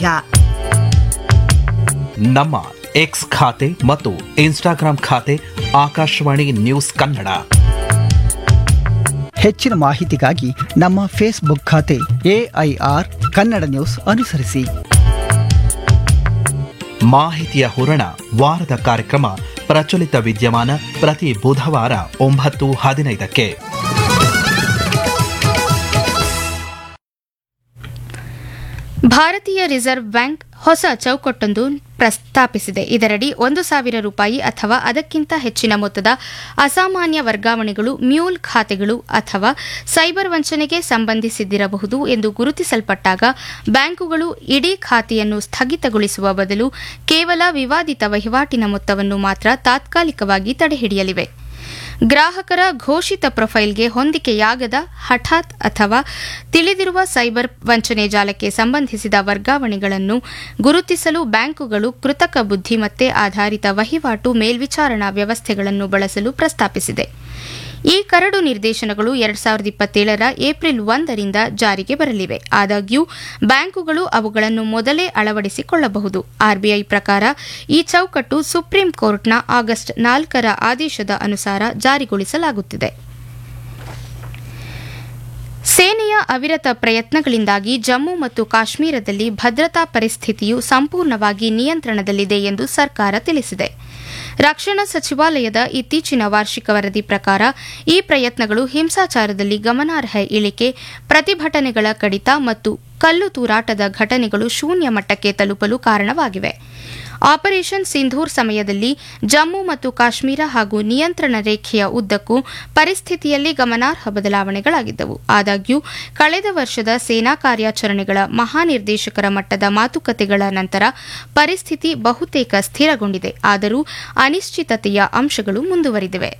ಲಭ್ಯ ನಮ್ಮ ಎಕ್ಸ್ ಖಾತೆ ಮತ್ತು ಇನ್ಸ್ಟಾಗ್ರಾಂ ಖಾತೆ ಆಕಾಶವಾಣಿ ನ್ಯೂಸ್ ಕನ್ನಡ ಹೆಚ್ಚಿನ ಮಾಹಿತಿಗಾಗಿ ನಮ್ಮ ಫೇಸ್ಬುಕ್ ಖಾತೆ ಎಐಆರ್ ಕನ್ನಡ ನ್ಯೂಸ್ ಅನುಸರಿಸಿ ಮಾಹಿತಿಯ ಹೂರಣ ವಾರದ ಕಾರ್ಯಕ್ರಮ ಪ್ರಚಲಿತ ವಿದ್ಯಮಾನ ಪ್ರತಿ ಬುಧವಾರ ಒಂಬತ್ತು ಹದಿನೈದಕ್ಕೆ ಭಾರತೀಯ ರಿಸರ್ವ್ ಬ್ಯಾಂಕ್ ಹೊಸ ಚೌಕಟ್ಟೊಂದು ಪ್ರಸ್ತಾಪಿಸಿದೆ ಇದರಡಿ ಒಂದು ಸಾವಿರ ರೂಪಾಯಿ ಅಥವಾ ಅದಕ್ಕಿಂತ ಹೆಚ್ಚಿನ ಮೊತ್ತದ ಅಸಾಮಾನ್ಯ ವರ್ಗಾವಣೆಗಳು ಮ್ಯೂಲ್ ಖಾತೆಗಳು ಅಥವಾ ಸೈಬರ್ ವಂಚನೆಗೆ ಸಂಬಂಧಿಸಿದ್ದಿರಬಹುದು ಎಂದು ಗುರುತಿಸಲ್ಪಟ್ಟಾಗ ಬ್ಯಾಂಕುಗಳು ಇಡೀ ಖಾತೆಯನ್ನು ಸ್ಥಗಿತಗೊಳಿಸುವ ಬದಲು ಕೇವಲ ವಿವಾದಿತ ವಹಿವಾಟಿನ ಮೊತ್ತವನ್ನು ಮಾತ್ರ ತಾತ್ಕಾಲಿಕವಾಗಿ ತಡೆಹಿಡಿಯಲಿವೆ ಗ್ರಾಹಕರ ಘೋಷಿತ ಪ್ರೊಫೈಲ್ಗೆ ಹೊಂದಿಕೆಯಾಗದ ಹಠಾತ್ ಅಥವಾ ತಿಳಿದಿರುವ ಸೈಬರ್ ವಂಚನೆ ಜಾಲಕ್ಕೆ ಸಂಬಂಧಿಸಿದ ವರ್ಗಾವಣೆಗಳನ್ನು ಗುರುತಿಸಲು ಬ್ಯಾಂಕುಗಳು ಕೃತಕ ಬುದ್ಧಿಮತ್ತೆ ಆಧಾರಿತ ವಹಿವಾಟು ಮೇಲ್ವಿಚಾರಣಾ ವ್ಯವಸ್ಥೆಗಳನ್ನು ಬಳಸಲು ಪ್ರಸ್ತಾಪಿಸಿದೆ ಈ ಕರಡು ನಿರ್ದೇಶನಗಳು ಎರಡ್ ಸಾವಿರದ ಇಪ್ಪತ್ತೇಳರ ಏಪ್ರಿಲ್ ಒಂದರಿಂದ ಜಾರಿಗೆ ಬರಲಿವೆ ಆದಾಗ್ಯೂ ಬ್ಯಾಂಕುಗಳು ಅವುಗಳನ್ನು ಮೊದಲೇ ಅಳವಡಿಸಿಕೊಳ್ಳಬಹುದು ಆರ್ಬಿಐ ಪ್ರಕಾರ ಈ ಚೌಕಟ್ಟು ಸುಪ್ರೀಂ ಕೋರ್ಟ್ನ ಆಗಸ್ಟ್ ನಾಲ್ಕರ ಆದೇಶದ ಅನುಸಾರ ಜಾರಿಗೊಳಿಸಲಾಗುತ್ತಿದೆ ಸೇನೆಯ ಅವಿರತ ಪ್ರಯತ್ನಗಳಿಂದಾಗಿ ಜಮ್ಮು ಮತ್ತು ಕಾಶ್ಮೀರದಲ್ಲಿ ಭದ್ರತಾ ಪರಿಸ್ಥಿತಿಯು ಸಂಪೂರ್ಣವಾಗಿ ನಿಯಂತ್ರಣದಲ್ಲಿದೆ ಎಂದು ಸರ್ಕಾರ ತಿಳಿಸಿದೆ ರಕ್ಷಣಾ ಸಚಿವಾಲಯದ ಇತ್ತೀಚಿನ ವಾರ್ಷಿಕ ವರದಿ ಪ್ರಕಾರ ಈ ಪ್ರಯತ್ನಗಳು ಹಿಂಸಾಚಾರದಲ್ಲಿ ಗಮನಾರ್ಹ ಇಳಿಕೆ ಪ್ರತಿಭಟನೆಗಳ ಕಡಿತ ಮತ್ತು ಕಲ್ಲು ತೂರಾಟದ ಘಟನೆಗಳು ಶೂನ್ಯ ಮಟ್ಟಕ್ಕೆ ತಲುಪಲು ಕಾರಣವಾಗಿವೆ ಆಪರೇಷನ್ ಸಿಂಧೂರ್ ಸಮಯದಲ್ಲಿ ಜಮ್ಮು ಮತ್ತು ಕಾಶ್ಮೀರ ಹಾಗೂ ನಿಯಂತ್ರಣ ರೇಖೆಯ ಉದ್ದಕ್ಕೂ ಪರಿಸ್ಥಿತಿಯಲ್ಲಿ ಗಮನಾರ್ಹ ಬದಲಾವಣೆಗಳಾಗಿದ್ದವು ಆದಾಗ್ಯೂ ಕಳೆದ ವರ್ಷದ ಸೇನಾ ಕಾರ್ಯಾಚರಣೆಗಳ ಮಹಾನಿರ್ದೇಶಕರ ಮಟ್ಟದ ಮಾತುಕತೆಗಳ ನಂತರ ಪರಿಸ್ಥಿತಿ ಬಹುತೇಕ ಸ್ಥಿರಗೊಂಡಿದೆ ಆದರೂ ಅನಿಶ್ಚಿತತೆಯ ಅಂಶಗಳು ಮುಂದುವರಿದಿವೆ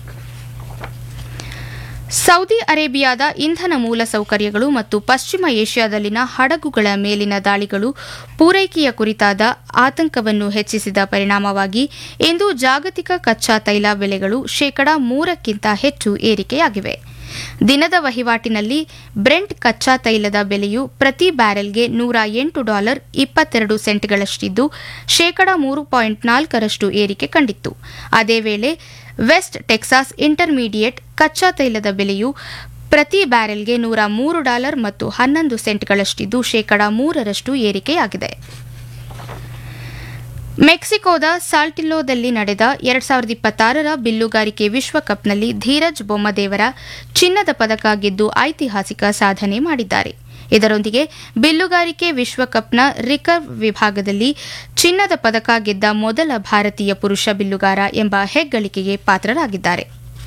ಸೌದಿ ಅರೇಬಿಯಾದ ಇಂಧನ ಮೂಲಸೌಕರ್ಯಗಳು ಮತ್ತು ಪಶ್ಚಿಮ ಏಷ್ಯಾದಲ್ಲಿನ ಹಡಗುಗಳ ಮೇಲಿನ ದಾಳಿಗಳು ಪೂರೈಕೆಯ ಕುರಿತಾದ ಆತಂಕವನ್ನು ಹೆಚ್ಚಿಸಿದ ಪರಿಣಾಮವಾಗಿ ಇಂದು ಜಾಗತಿಕ ಕಚ್ಚಾ ತೈಲ ಬೆಲೆಗಳು ಶೇಕಡಾ ಮೂರಕ್ಕಿಂತ ಹೆಚ್ಚು ಏರಿಕೆಯಾಗಿವೆ ದಿನದ ವಹಿವಾಟಿನಲ್ಲಿ ಬ್ರೆಂಟ್ ಕಚ್ಚಾ ತೈಲದ ಬೆಲೆಯು ಪ್ರತಿ ಬ್ಯಾರೆಲ್ಗೆ ನೂರ ಎಂಟು ಡಾಲರ್ ಇಪ್ಪತ್ತೆರಡು ಸೆಂಟ್ಗಳಷ್ಟಿದ್ದು ಶೇಕಡಾ ಮೂರು ಪಾಯಿಂಟ್ ನಾಲ್ಕರಷ್ಟು ಏರಿಕೆ ಕಂಡಿತ್ತು ಅದೇ ವೇಳೆ ವೆಸ್ಟ್ ಟೆಕ್ಸಾಸ್ ಇಂಟರ್ಮೀಡಿಯೇಟ್ ಕಚ್ಚಾ ತೈಲದ ಬೆಲೆಯು ಪ್ರತಿ ಬ್ಯಾರೆಲ್ಗೆ ನೂರ ಮೂರು ಡಾಲರ್ ಮತ್ತು ಹನ್ನೊಂದು ಸೆಂಟ್ಗಳಷ್ಟಿದ್ದು ಶೇಕಡಾ ಮೂರರಷ್ಟು ಏರಿಕೆಯಾಗಿದೆ ಮೆಕ್ಸಿಕೋದ ಸಾಲ್ಟಿಲ್ಲೋದಲ್ಲಿ ನಡೆದ ಎರಡ್ ಸಾವಿರದ ಇಪ್ಪತ್ತಾರರ ಬಿಲ್ಲುಗಾರಿಕೆ ವಿಶ್ವಕಪ್ನಲ್ಲಿ ಧೀರಜ್ ಬೊಮ್ಮದೇವರ ಚಿನ್ನದ ಪದಕ ಗೆದ್ದು ಐತಿಹಾಸಿಕ ಸಾಧನೆ ಮಾಡಿದ್ದಾರೆ ಇದರೊಂದಿಗೆ ಬಿಲ್ಲುಗಾರಿಕೆ ವಿಶ್ವಕಪ್ನ ರಿಕರ್ವ್ ವಿಭಾಗದಲ್ಲಿ ಚಿನ್ನದ ಪದಕ ಗೆದ್ದ ಮೊದಲ ಭಾರತೀಯ ಪುರುಷ ಬಿಲ್ಲುಗಾರ ಎಂಬ ಹೆಗ್ಗಳಿಕೆಗೆ ಪಾತ್ರರಾಗಿದ್ದಾರೆ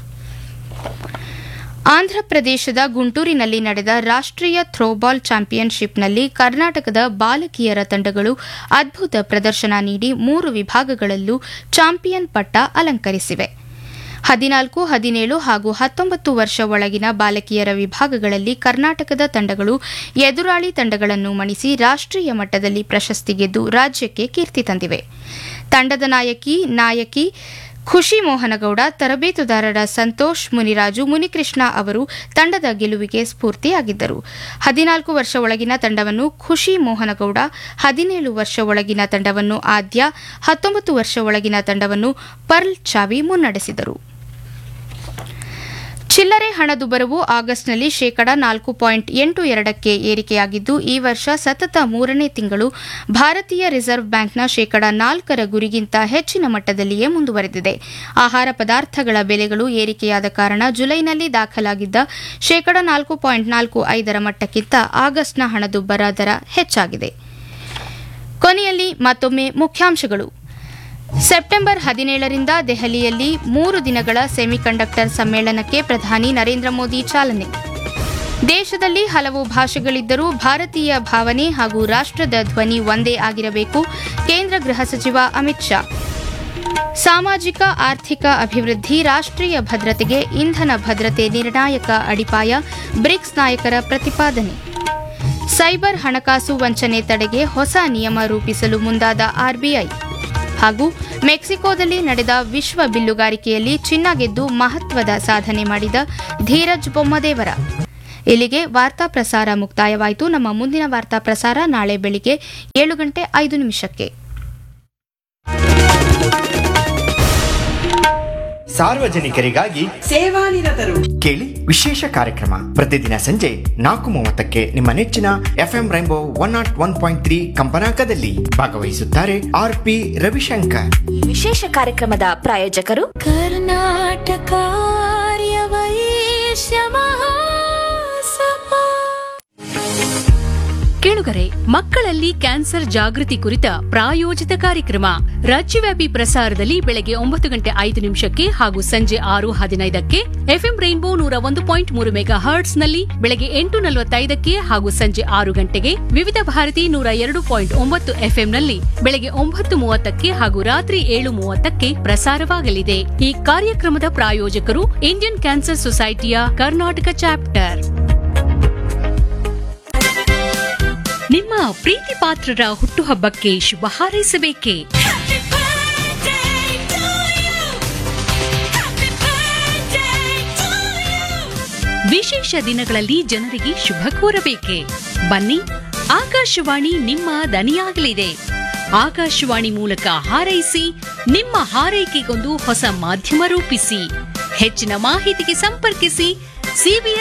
ಆಂಧ್ರಪ್ರದೇಶದ ಗುಂಟೂರಿನಲ್ಲಿ ನಡೆದ ರಾಷ್ಟ್ರೀಯ ಥ್ರೋಬಾಲ್ ಚಾಂಪಿಯನ್ಶಿಪ್ನಲ್ಲಿ ಕರ್ನಾಟಕದ ಬಾಲಕಿಯರ ತಂಡಗಳು ಅದ್ಭುತ ಪ್ರದರ್ಶನ ನೀಡಿ ಮೂರು ವಿಭಾಗಗಳಲ್ಲೂ ಚಾಂಪಿಯನ್ ಪಟ್ಟ ಅಲಂಕರಿಸಿವೆ ಹದಿನಾಲ್ಕು ಹದಿನೇಳು ಹಾಗೂ ಹತ್ತೊಂಬತ್ತು ವರ್ಷ ಒಳಗಿನ ಬಾಲಕಿಯರ ವಿಭಾಗಗಳಲ್ಲಿ ಕರ್ನಾಟಕದ ತಂಡಗಳು ಎದುರಾಳಿ ತಂಡಗಳನ್ನು ಮಣಿಸಿ ರಾಷ್ಟ್ರೀಯ ಮಟ್ಟದಲ್ಲಿ ಪ್ರಶಸ್ತಿ ಗೆದ್ದು ರಾಜ್ಯಕ್ಕೆ ಕೀರ್ತಿ ತಂದಿವೆ ತಂಡದ ನಾಯಕಿ ನಾಯಕಿ ಖುಷಿ ಮೋಹನಗೌಡ ತರಬೇತುದಾರರ ಸಂತೋಷ್ ಮುನಿರಾಜು ಮುನಿಕೃಷ್ಣ ಅವರು ತಂಡದ ಗೆಲುವಿಗೆ ಸ್ಫೂರ್ತಿಯಾಗಿದ್ದರು ಹದಿನಾಲ್ಕು ವರ್ಷ ಒಳಗಿನ ತಂಡವನ್ನು ಖುಷಿ ಮೋಹನಗೌಡ ಹದಿನೇಳು ವರ್ಷ ಒಳಗಿನ ತಂಡವನ್ನು ಆದ್ಯ ಹತ್ತೊಂಬತ್ತು ವರ್ಷ ಒಳಗಿನ ತಂಡವನ್ನು ಪರ್ಲ್ ಚಾವಿ ಮುನ್ನಡೆಸಿದರು ಚಿಲ್ಲರೆ ಹಣದುಬ್ಬರವು ಆಗಸ್ಟ್ನಲ್ಲಿ ಶೇಕಡಾ ನಾಲ್ಕು ಪಾಯಿಂಟ್ ಎಂಟು ಎರಡಕ್ಕೆ ಏರಿಕೆಯಾಗಿದ್ದು ಈ ವರ್ಷ ಸತತ ಮೂರನೇ ತಿಂಗಳು ಭಾರತೀಯ ರಿಸರ್ವ್ ಬ್ಯಾಂಕ್ನ ಶೇಕಡಾ ನಾಲ್ಕರ ಗುರಿಗಿಂತ ಹೆಚ್ಚಿನ ಮಟ್ಟದಲ್ಲಿಯೇ ಮುಂದುವರೆದಿದೆ ಆಹಾರ ಪದಾರ್ಥಗಳ ಬೆಲೆಗಳು ಏರಿಕೆಯಾದ ಕಾರಣ ಜುಲೈನಲ್ಲಿ ದಾಖಲಾಗಿದ್ದ ಶೇಕಡಾ ನಾಲ್ಕು ಪಾಯಿಂಟ್ ನಾಲ್ಕು ಐದರ ಮಟ್ಟಕ್ಕಿಂತ ಆಗಸ್ಟ್ನ ಹಣದುಬ್ಬರ ದರ ಹೆಚ್ಚಾಗಿದೆ ಕೊನೆಯಲ್ಲಿ ಮತ್ತೊಮ್ಮೆ ಮುಖ್ಯಾಂಶಗಳು ಸೆಪ್ಟೆಂಬರ್ ಹದಿನೇಳರಿಂದ ದೆಹಲಿಯಲ್ಲಿ ಮೂರು ದಿನಗಳ ಸೆಮಿಕಂಡಕ್ಟರ್ ಸಮ್ಮೇಳನಕ್ಕೆ ಪ್ರಧಾನಿ ನರೇಂದ್ರ ಮೋದಿ ಚಾಲನೆ ದೇಶದಲ್ಲಿ ಹಲವು ಭಾಷೆಗಳಿದ್ದರೂ ಭಾರತೀಯ ಭಾವನೆ ಹಾಗೂ ರಾಷ್ಟ್ರದ ಧ್ವನಿ ಒಂದೇ ಆಗಿರಬೇಕು ಕೇಂದ್ರ ಗೃಹ ಸಚಿವ ಅಮಿತ್ ಶಾ ಸಾಮಾಜಿಕ ಆರ್ಥಿಕ ಅಭಿವೃದ್ಧಿ ರಾಷ್ಟ್ರೀಯ ಭದ್ರತೆಗೆ ಇಂಧನ ಭದ್ರತೆ ನಿರ್ಣಾಯಕ ಅಡಿಪಾಯ ಬ್ರಿಕ್ಸ್ ನಾಯಕರ ಪ್ರತಿಪಾದನೆ ಸೈಬರ್ ಹಣಕಾಸು ವಂಚನೆ ತಡೆಗೆ ಹೊಸ ನಿಯಮ ರೂಪಿಸಲು ಮುಂದಾದ ಆರ್ಬಿಐ ಹಾಗೂ ಮೆಕ್ಸಿಕೋದಲ್ಲಿ ನಡೆದ ವಿಶ್ವ ಬಿಲ್ಲುಗಾರಿಕೆಯಲ್ಲಿ ಚಿನ್ನ ಗೆದ್ದು ಮಹತ್ವದ ಸಾಧನೆ ಮಾಡಿದ ಧೀರಜ್ ಬೊಮ್ಮದೇವರ ಇಲ್ಲಿಗೆ ವಾರ್ತಾ ಪ್ರಸಾರ ಮುಕ್ತಾಯವಾಯಿತು ನಮ್ಮ ಮುಂದಿನ ವಾರ್ತಾ ಪ್ರಸಾರ ನಾಳೆ ಬೆಳಿಗ್ಗೆ ಏಳು ಗಂಟೆ ಐದು ನಿಮಿಷಕ್ಕೆ ಸಾರ್ವಜನಿಕರಿಗಾಗಿ ಸೇವಾನಿರತರು ಕೇಳಿ ವಿಶೇಷ ಕಾರ್ಯಕ್ರಮ ಪ್ರತಿದಿನ ಸಂಜೆ ನಾಲ್ಕು ಮೂವತ್ತಕ್ಕೆ ನಿಮ್ಮ ನೆಚ್ಚಿನ FM rainbow one nought one point three ಕಂಪನಾಂಕದಲ್ಲಿ ಭಾಗವಹಿಸುತ್ತಾರೆ ಆರ್ ಪಿ ರವಿಶಂಕರ್ ಈ ವಿಶೇಷ ಕಾರ್ಯಕ್ರಮದ ಪ್ರಾಯೋಜಕರು ಕರ್ನಾಟಕ ವೈಶ್ಯ ಮಹಾಸಭಾ ಕೇಳುಗರೆ ಮಕ್ಕಳಲ್ಲಿ ಕ್ಯಾನ್ಸರ್ ಜಾಗೃತಿ ಕುರಿತ ಪ್ರಾಯೋಜಿತ ಕಾರ್ಯಕ್ರಮ ರಾಜ್ಯವ್ಯಾಪಿ ಪ್ರಸಾರದಲ್ಲಿ ಬೆಳಗ್ಗೆ ಒಂಬತ್ತು ಗಂಟೆ ಐದು ನಿಮಿಷಕ್ಕೆ ಹಾಗೂ ಸಂಜೆ ಆರು ಹದಿನೈದಕ್ಕೆ ಎಫ್ಎಂ ರೈನ್ಬೋ ನೂರ ಒಂದು ಪಾಯಿಂಟ್ ಮೂರು ಮೆಗಾ ಹರ್ಟ್ಸ್ ನಲ್ಲಿ ಬೆಳಗ್ಗೆ ಎಂಟು ನಲವತ್ತೈದಕ್ಕೆ ಹಾಗೂ ಸಂಜೆ ಆರು ಗಂಟೆಗೆ ವಿವಿಧ ಭಾರತಿ ನೂರ ಎರಡು ಪಾಯಿಂಟ್ ಒಂಬತ್ತು ಎಫ್ಎಂನಲ್ಲಿ ಬೆಳಗ್ಗೆ ಒಂಬತ್ತು ಮೂವತ್ತಕ್ಕೆ ಹಾಗೂ ರಾತ್ರಿ ಏಳು ಮೂವತ್ತಕ್ಕೆ ಪ್ರಸಾರವಾಗಲಿದೆ ಈ ಕಾರ್ಯಕ್ರಮದ ಪ್ರಾಯೋಜಕರು ಇಂಡಿಯನ್ ಕ್ಯಾನ್ಸರ್ ಸೊಸೈಟಿಯ ಕರ್ನಾಟಕ ಚಾಪ್ಟರ್ ನಿಮ್ಮ ಪ್ರೀತಿ ಪಾತ್ರರ ಹುಟ್ಟುಹಬ್ಬಕ್ಕೆ ಶುಭ ಹಾರೈಸಬೇಕೇ ವಿಶೇಷ ದಿನಗಳಲ್ಲಿ ಜನರಿಗೆ ಶುಭ ಕೋರಬೇಕೆ ಬನ್ನಿ ಆಕಾಶವಾಣಿ ನಿಮ್ಮ ದನಿಯಾಗಲಿದೆ ಆಕಾಶವಾಣಿ ಮೂಲಕ ಹಾರೈಸಿ ನಿಮ್ಮ ಹಾರೈಕೆಗೊಂದು ಹೊಸ ಮಾಧ್ಯಮ ರೂಪಿಸಿ ಹೆಚ್ಚಿನ ಮಾಹಿತಿಗೆ ಸಂಪರ್ಕಿಸಿ ಸಿಬಿಎಸ್